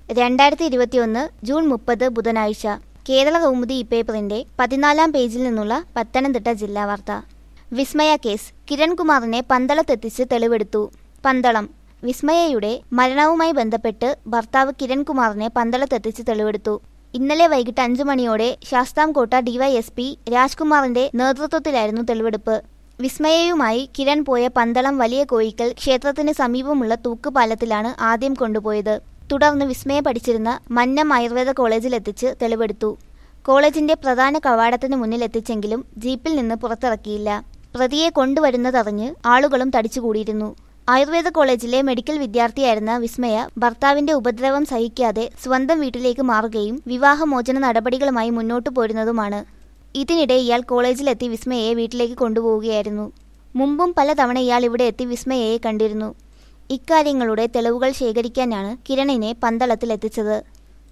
രണ്ടായിരത്തി ഇരുപത്തിയൊന്ന് ജൂൺ മുപ്പത് ബുധനാഴ്ച കേരള കൗമുദി ഇപ്പേപ്പറിന്റെ പതിനാലാം പേജിൽ നിന്നുള്ള പത്തനംതിട്ട ജില്ലാ വാർത്ത വിസ്മയ കേസ് കിരൺകുമാറിനെ പന്തളത്തെത്തിച്ച് തെളിവെടുത്തു പന്തളം വിസ്മയയുടെ മരണവുമായി ബന്ധപ്പെട്ട് ഭർത്താവ് കിരൺകുമാറിനെ പന്തളത്തെത്തിച്ച് തെളിവെടുത്തു ഇന്നലെ വൈകിട്ട് അഞ്ചു മണിയോടെ ശാസ്താംകോട്ട ഡിവൈഎസ്പി രാജ്കുമാറിന്റെ നേതൃത്വത്തിലായിരുന്നു തെളിവെടുപ്പ് വിസ്മയയുമായി കിരൺ പോയ പന്തളം വലിയ കോയിക്കൽ ക്ഷേത്രത്തിന് സമീപമുള്ള തൂക്കുപാലത്തിലാണ് ആദ്യം കൊണ്ടുപോയത് തുടർന്ന് വിസ്മയ പഠിച്ചിരുന്ന മന്നം ആയുർവേദ കോളേജിലെത്തിച്ച് തെളിവെടുത്തു കോളേജിന്റെ പ്രധാന കവാടത്തിന് മുന്നിൽ എത്തിച്ചെങ്കിലും ജീപ്പിൽ നിന്ന് പുറത്തിറക്കിയില്ല പ്രതിയെ കൊണ്ടുവരുന്നതറിഞ്ഞ് ആളുകളും തടിച്ചുകൂടിയിരുന്നു ആയുർവേദ കോളേജിലെ മെഡിക്കൽ വിദ്യാർത്ഥിയായിരുന്ന വിസ്മയ ഭർത്താവിന്റെ ഉപദ്രവം സഹിക്കാതെ സ്വന്തം വീട്ടിലേക്ക് മാറുകയും വിവാഹമോചന നടപടികളുമായി മുന്നോട്ടു പോരുന്നതുമാണ് ഇതിനിടെ ഇയാൾ കോളേജിലെത്തി വിസ്മയയെ വീട്ടിലേക്ക് കൊണ്ടുപോവുകയായിരുന്നു മുമ്പും പലതവണ ഇയാൾ ഇവിടെ എത്തി വിസ്മയയെ കണ്ടിരുന്നു ഇക്കാര്യങ്ങളുടെ തെളിവുകൾ ശേഖരിക്കാനാണ് കിരണിനെ പന്തളത്തിലെത്തിച്ചത്